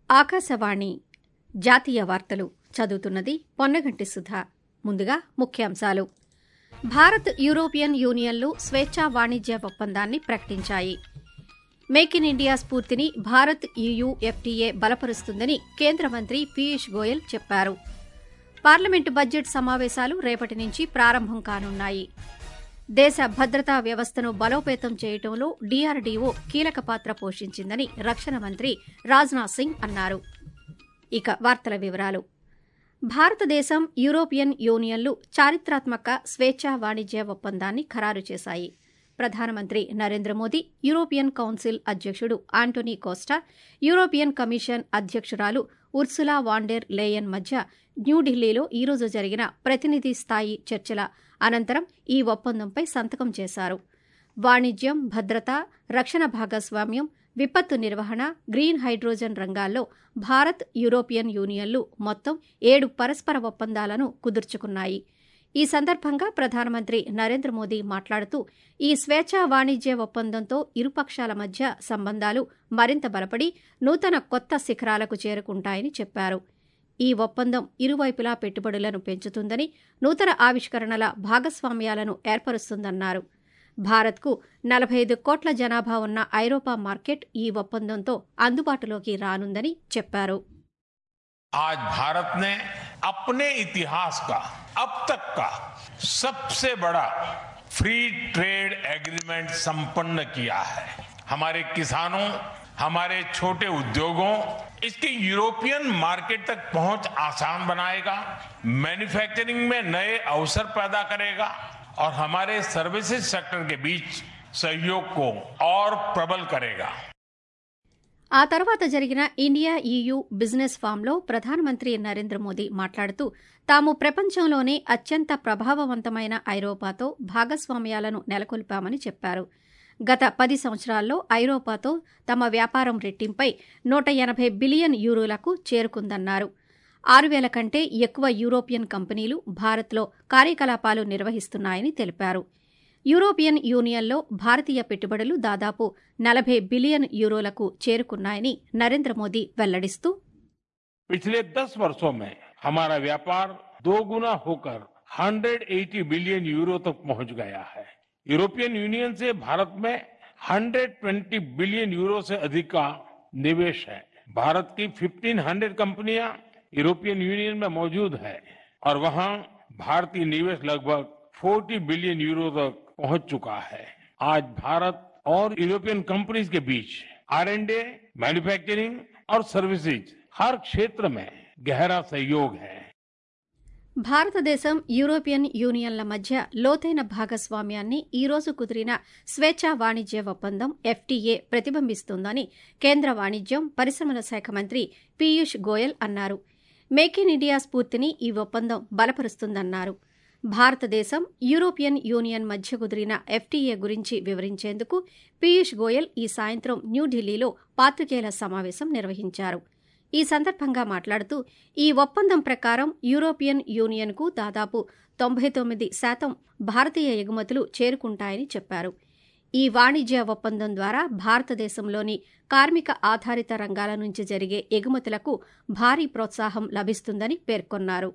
ఆకాశవాణి జాతీయ వార్తలు చదువుతున్నది పొన్నగంటి సుధా ముందుగా ముఖ్యాంశాలు భారత్ యూరోపియన్ యూనియన్లు స్వేచ్ఛా వాణిజ్య ఒప్పందాన్ని ప్రకటించాయి మేక్ ఇన్ ఇండియా స్ఫూర్తిని భారత్ ఈయూ ఎఫ్టీఏ బలపరుస్తుందని కేంద్ర మంత్రి పీయూష్ గోయల్ చెప్పారు పార్లమెంటు బడ్జెట్ సమావేశాలు రేపటి నుంచి ప్రారంభం కానున్నాయి దేశ భద్రతా వ్యవస్థను బలోపేతం చేయడంలో డీఆర్డీఓ కీలక పాత్ర పోషించిందని రక్షణ మంత్రి రాజ్నాథ్ సింగ్ అన్నారు ఇక వార్తల వివరాలు భారతదేశం యూరోపియన్ యూనియన్లు చారిత్రాత్మక స్వేచ్ఛా వాణిజ్య ఒప్పందాన్ని ఖరారు చేశాయి ప్రధానమంత్రి నరేంద్ర మోదీ యూరోపియన్ కౌన్సిల్ అధ్యక్షుడు ఆంటోనీ కోస్టా యూరోపియన్ కమిషన్ అధ్యక్షురాలు ఉర్సులా వాండెర్ లేయన్ మధ్య న్యూఢిల్లీలో ఈరోజు జరిగిన ప్రతినిధి స్థాయి చర్చల అనంతరం ఈ ఒప్పందంపై సంతకం చేశారు వాణిజ్యం భద్రత రక్షణ భాగస్వామ్యం విపత్తు నిర్వహణ గ్రీన్ హైడ్రోజన్ రంగాల్లో భారత్ యూరోపియన్ యూనియన్లు మొత్తం ఏడు పరస్పర ఒప్పందాలను కుదుర్చుకున్నాయి ఈ సందర్భంగా ప్రధానమంత్రి నరేంద్ర మోదీ మాట్లాడుతూ ఈ స్వేచ్ఛా వాణిజ్య ఒప్పందంతో ఇరుపక్షాల మధ్య సంబంధాలు మరింత బలపడి నూతన కొత్త శిఖరాలకు చేరుకుంటాయని చెప్పారు ఈ ఒప్పందం ఇరువైపులా పెట్టుబడులను పెంచుతుందని నూతన ఆవిష్కరణల భాగస్వామ్యాలను ఏర్పరుస్తుందన్నారు భారత్కు నలభై ఐదు కోట్ల జనాభా ఉన్న ఐరోపా మార్కెట్ ఈ ఒప్పందంతో అందుబాటులోకి రానుందని చెప్పారు आज भारत ने अपने इतिहास का अब तक का सबसे बड़ा फ्री ट्रेड एग्रीमेंट संपन्न किया है हमारे किसानों हमारे छोटे उद्योगों इसकी यूरोपियन मार्केट तक पहुंच आसान बनाएगा मैन्युफैक्चरिंग में नए अवसर पैदा करेगा और हमारे सर्विसेज सेक्टर के बीच सहयोग को और प्रबल करेगा ఆ తర్వాత జరిగిన ఇండియా ఈయూ బిజినెస్ ఫామ్లో ప్రధానమంత్రి నరేంద్ర మోదీ మాట్లాడుతూ తాము ప్రపంచంలోనే అత్యంత ప్రభావవంతమైన ఐరోపాతో భాగస్వామ్యాలను నెలకొల్పామని చెప్పారు గత పది సంవత్సరాల్లో ఐరోపాతో తమ వ్యాపారం రెట్టింపై నూట ఎనభై బిలియన్ యూరోలకు చేరుకుందన్నారు ఆరు వేల కంటే ఎక్కువ యూరోపియన్ కంపెనీలు భారత్లో కార్యకలాపాలు నిర్వహిస్తున్నాయని తెలిపారు యూరోపియన్ యూనియన్లో భారతీయ పెట్టుబడులు దాదాపు నలభై బిలియన్ యూరోలకు చేరుకున్నాయని నరేంద్ర మోదీ వెల్లడిస్తూ पिछले दस वर्षों में हमारा व्यापार दो गुना होकर 180 बिलियन यूरो तक पहुंच गया है यूरोपियन यूनियन से भारत में 120 बिलियन यूरो से अधिक का निवेश है भारत की 1500 कंपनियां यूरोपियन यूनियन में मौजूद है और वहां भारतीय निवेश लगभग 40 बिलियन यूरो तक पहुंच चुका है आज भारत और यूरोपियन कंपनीज के बीच आर एंड ए मैन्युफैक्चरिंग और सर्विसेज हर क्षेत्र में गहरा सहयोग है భారతదేశం యూరోపియన్ యూనియన్ల మధ్య లోతైన భాగస్వామ్యాన్ని ఈ రోజు కుదిరిన స్వేచ్ఛా వాణిజ్య ఒప్పందం ఎఫ్టీఏ ప్రతిబింబిస్తోందని కేంద్ర వాణిజ్యం పరిశ్రమల శాఖ మంత్రి పీయూష్ గోయల్ అన్నారు మేక్ ఇన్ ఇండియా స్ఫూర్తిని ఈ ఒప్పందం బలపరుస్తుందన్నారు భారతదేశం యూరోపియన్ యూనియన్ మధ్య కుదిరిన ఎఫ్టీఏ గురించి వివరించేందుకు పీయూష్ గోయల్ ఈ సాయంత్రం న్యూఢిల్లీలో పాత్రికేయుల సమావేశం నిర్వహించారు ఈ సందర్భంగా మాట్లాడుతూ ఈ ఒప్పందం ప్రకారం యూరోపియన్ యూనియన్కు దాదాపు తొంభై తొమ్మిది శాతం భారతీయ ఎగుమతులు చేరుకుంటాయని చెప్పారు ఈ వాణిజ్య ఒప్పందం ద్వారా భారతదేశంలోని కార్మిక ఆధారిత రంగాల నుంచి జరిగే ఎగుమతులకు భారీ ప్రోత్సాహం లభిస్తుందని పేర్కొన్నారు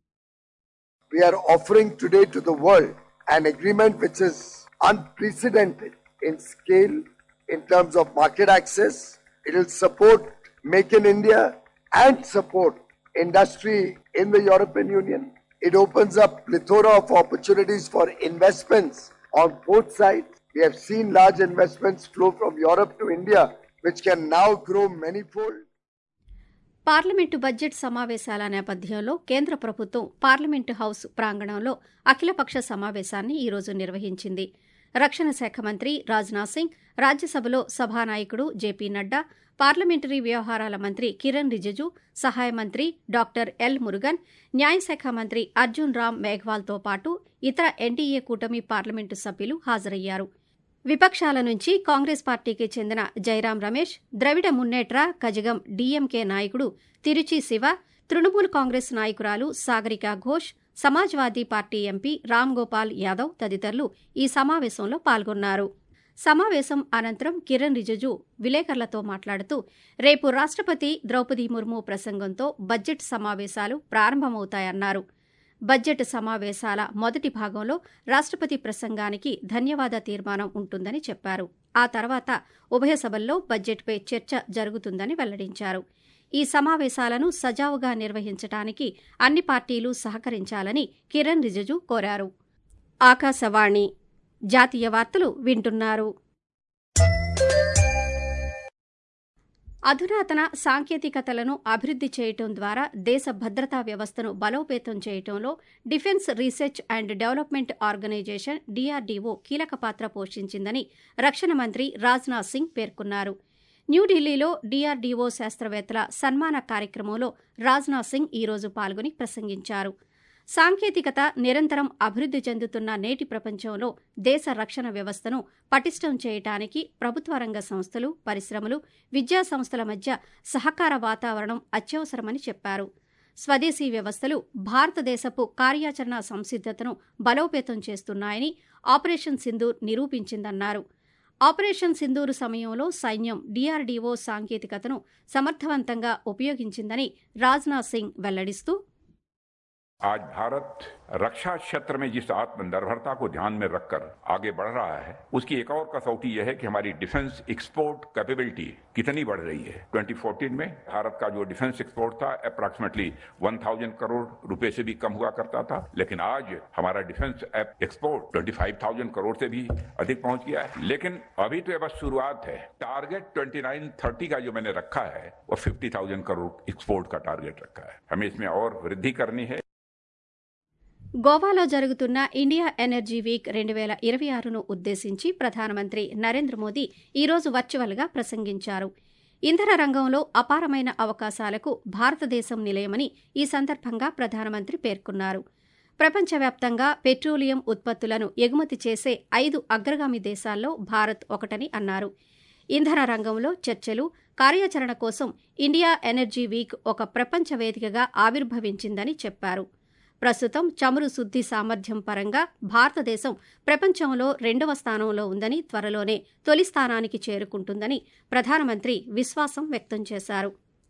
we are offering today to the world an agreement which is unprecedented in scale in terms of market access. It will support Make in India and support industry in the European Union. It opens up plethora of opportunities for investments on both sides. We have seen large investments flow from Europe to India, which can now grow manifold. Parliament budget సమావేశాల నేపథ్యంలో కేంద్ర ప్రభుత్వం parliament house ప్రాంగణంలో అఖిలపక్ష సమావేశాన్ని ఈరోజు నిర్వహించింది రక్షణ శాఖ మంత్రి రాజ్నాథ్ సింగ్ రాజ్యసభలో సభానాయకుడు జేపీ నడ్డా పార్లమెంటరీ వ్యవహారాల మంత్రి కిరణ్ రిజిజు సహాయ మంత్రి డాక్టర్ ఎల్ మురుగన్ న్యాయశాఖ మంత్రి అర్జున్ రామ్ మేఘ్వాల్తో పాటు ఇతర ఎన్డీఏ కూటమి పార్లమెంటు సభ్యులు హాజరయ్యారు విపక్షాల నుంచి కాంగ్రెస్ పార్టీకి చెందిన జైరాం రమేష్ ద్రవిడ మున్నేట్ర కజగం డీఎంకే నాయకుడు తిరుచి శివ తృణమూల్ కాంగ్రెస్ నాయకురాలు సాగరికా ఘోష్ సమాజ్వాదీ పార్టీ ఎంపీ రామ్ గోపాల్ యాదవ్ తదితరులు ఈ సమావేశంలో పాల్గొన్నారు సమావేశం అనంతరం కిరణ్ రిజిజు విలేకరులతో మాట్లాడుతూ రేపు రాష్టపతి ద్రౌపది ముర్ము ప్రసంగంతో బడ్జెట్ సమావేశాలు ప్రారంభమవుతాయన్నారు బడ్జెట్ సమావేశాల మొదటి భాగంలో రాష్టపతి ప్రసంగానికి ధన్యవాద తీర్మానం ఉంటుందని చెప్పారు ఆ తర్వాత ఉభయ సభల్లో బడ్జెట్పై చర్చ జరుగుతుందని వెల్లడించారు ఈ సమావేశాలను సజావుగా నిర్వహించడానికి అన్ని పార్టీలు సహకరించాలని కిరణ్ రిజిజు కోరారు ఆకాశవాణి జాతీయ వార్తలు వింటున్నారు అధునాతన సాంకేతికతలను అభివృద్ది చేయటం ద్వారా దేశ భద్రతా వ్యవస్థను బలోపేతం చేయటంలో defence research and development organisation DRDO కీలక పాత్ర పోషించిందని రక్షణ మంత్రి రాజ్నాథ్ సింగ్ పేర్కొన్నారు న్యూఢిల్లీలో డీఆర్డీఓ శాస్త్రవేత్తల సన్మాన కార్యక్రమంలో రాజ్నాథ్ సింగ్ ఈరోజు పాల్గొని ప్రసంగించారు సాంకేతికత నిరంతరం అభివృద్ది చెందుతున్న నేటి ప్రపంచంలో దేశ రక్షణ వ్యవస్థను పటిష్టం చేయటానికి ప్రభుత్వ రంగ సంస్థలు పరిశ్రమలు విద్యా సంస్థల మధ్య సహకార వాతావరణం అత్యవసరమని చెప్పారు స్వదేశీ వ్యవస్థలు భారతదేశపు కార్యాచరణ సంసిద్దతను బలోపేతం చేస్తున్నాయని ఆపరేషన్ సింధూర్ నిరూపించిందన్నారు ఆపరేషన్ సింధూరు సమయంలో సైన్యం డీఆర్డీఓ సాంకేతికతను సమర్థవంతంగా ఉపయోగించిందని రాజ్నాథ్ సింగ్ వెల్లడిస్తూ आज भारत रक्षा क्षेत्र में जिस आत्मनिर्भरता को ध्यान में रखकर आगे बढ़ रहा है उसकी एक और कसौटी यह है कि हमारी डिफेंस एक्सपोर्ट कैपेबिलिटी कितनी बढ़ रही है 2014 में भारत का जो डिफेंस एक्सपोर्ट था अप्रॉक्सीमेटली 1000 करोड़ रुपए से भी कम हुआ करता था लेकिन आज हमारा डिफेंस एक्सपोर्ट 25000 करोड़ से भी अधिक पहुंच गया है लेकिन अभी तो यह बस शुरुआत है टारगेट 2930 का जो मैंने रखा है वो 50000 करोड़ एक्सपोर्ट का टारगेट रखा है हमें इसमें और वृद्धि करनी है గోవాలో జరుగుతున్న ఇండియా ఎనర్జీ వీక్ రెండు వేల ఇరవై ఆరును ఉద్దేశించి ప్రధానమంత్రి నరేంద్ర మోదీ ఈరోజు వర్చువల్గా ప్రసంగించారు ఇంధన రంగంలో అపారమైన అవకాశాలకు భారతదేశం నిలయమని ఈ సందర్భంగా ప్రధానమంత్రి పేర్కొన్నారు ప్రపంచవ్యాప్తంగా పెట్రోలియం ఉత్పత్తులను ఎగుమతి చేసే ఐదు అగ్రగామి దేశాల్లో భారత్ ఒకటని అన్నారు ఇంధన రంగంలో చర్చలు కార్యాచరణ కోసం ఇండియా ఎనర్జీ వీక్ ఒక ప్రపంచ వేదికగా ఆవిర్భవించిందని చెప్పారు ప్రస్తుతం చమురు శుద్ది సామర్థ్యం పరంగా భారతదేశం ప్రపంచంలో రెండవ స్థానంలో ఉందని త్వరలోనే తొలి స్థానానికి చేరుకుంటుందని ప్రధానమంత్రి విశ్వాసం వ్యక్తం చేశారు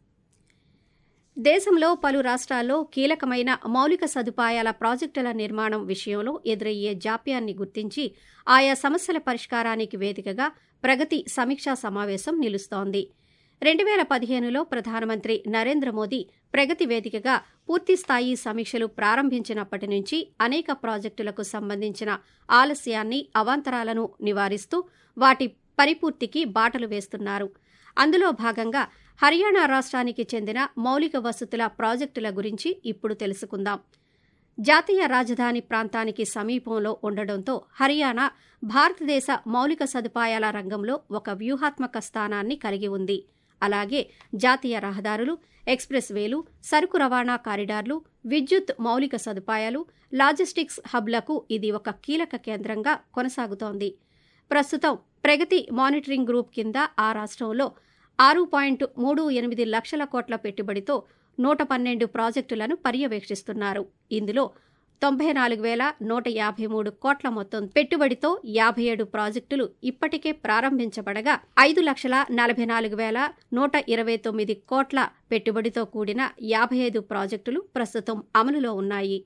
దేశంలో పలు రాష్ట్రాల్లో కీలకమైన మౌలిక సదుపాయాల ప్రాజెక్టుల నిర్మాణం విషయంలో ఎదురయ్యే జాప్యాన్ని గుర్తించి ఆయా సమస్యల పరిష్కారానికి వేదికగా ప్రగతి సమీక్షా సమావేశం నిలుస్తోంది రెండు వేల పదిహేనులో ప్రధానమంత్రి నరేంద్ర మోదీ ప్రగతి వేదికగా పూర్తిస్థాయి సమీక్షలు ప్రారంభించినప్పటి నుంచి అనేక ప్రాజెక్టులకు సంబంధించిన ఆలస్యాన్ని అవాంతరాలను నివారిస్తూ వాటి పరిపూర్తికి బాటలు వేస్తున్నారు అందులో భాగంగా హర్యానా రాష్ట్రానికి చెందిన మౌలిక వసతుల ప్రాజెక్టుల గురించి ఇప్పుడు తెలుసుకుందాం జాతీయ రాజధాని ప్రాంతానికి సమీపంలో ఉండడంతో హర్యానా భారతదేశ మౌలిక సదుపాయాల రంగంలో ఒక వ్యూహాత్మక స్థానాన్ని కలిగి ఉంది అలాగే జాతీయ రహదారులు ఎక్స్ప్రెస్ వేలు సరుకు రవాణా కారిడార్లు విద్యుత్ మౌలిక సదుపాయాలు లాజిస్టిక్స్ హబ్లకు ఇది ఒక కీలక కేంద్రంగా కొనసాగుతోంది ప్రస్తుతం ప్రగతి మానిటరింగ్ గ్రూప్ కింద ఆ రాష్ట్రంలో ఆరు పాయింట్ మూడు ఎనిమిది లక్షల కోట్ల పెట్టుబడితో నూట పన్నెండు ప్రాజెక్టులను పర్యవేక్షిస్తున్నారు ఇందులో తొంభై నాలుగు వేల నూట యాభై మూడు కోట్ల మొత్తం పెట్టుబడితో యాభై ఏడు ప్రాజెక్టులు ఇప్పటికే ప్రారంభించబడగా ఐదు లక్షల నలభై నాలుగు వేల నూట ఇరవై తొమ్మిది కోట్ల పెట్టుబడితో కూడిన యాభై ఐదు ప్రాజెక్టులు ప్రస్తుతం అమలులో ఉన్నాయి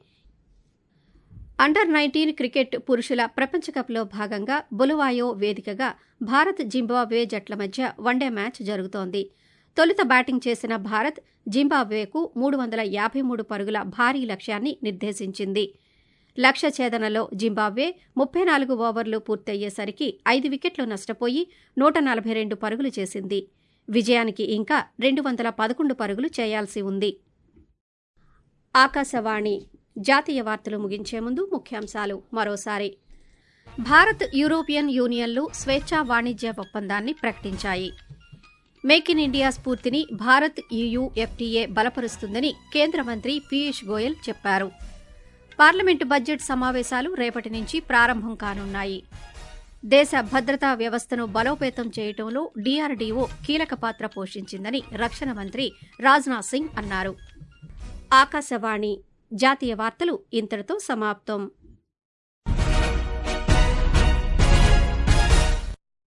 అండర్ నైన్టీన్ క్రికెట్ పురుషుల ప్రపంచకప్లో భాగంగా బులవాయో వేదికగా భారత్ జింబాబ్వే జట్ల మధ్య వన్డే మ్యాచ్ జరుగుతోంది తొలుత బ్యాటింగ్ చేసిన భారత్ జింబాబ్వేకు మూడు వందల యాభై మూడు పరుగుల భారీ లక్ష్యాన్ని నిర్దేశించింది లక్ష్య ఛేదనలో జింబాబ్వే ముప్పై నాలుగు ఓవర్లు పూర్తయ్యేసరికి ఐదు వికెట్లు నష్టపోయి నూట నలభై రెండు పరుగులు చేసింది విజయానికి ఇంకా రెండు వందల పదకొండు పరుగులు చేయాల్సి ఉంది ఆకాశవాణి జాతీయ వార్తలు ముగించే ముందు ముఖ్యాంశాలు మరోసారి భారత్ యూరోపియన్ యూనియన్లు స్వేచ్ఛా వాణిజ్య ఒప్పందాన్ని ప్రకటించాయి మేక్ ఇన్ ఇండియా స్ఫూర్తిని భారత్ యూయూ ఎఫ్టీఏ బలపరుస్తుందని కేంద్ర మంత్రి పీయూష్ గోయల్ చెప్పారు పార్లమెంటు బడ్జెట్ సమావేశాలు రేపటి నుంచి ప్రారంభం కానున్నాయి దేశ భద్రతా వ్యవస్థను బలోపేతం చేయడంలో డీఆర్డీఓ కీలక పాత్ర పోషించిందని రక్షణ మంత్రి రాజ్నాథ్ సింగ్ అన్నారు ఆకాశవాణి జాతీయ వార్తలు ఇంతటితో సమాప్తం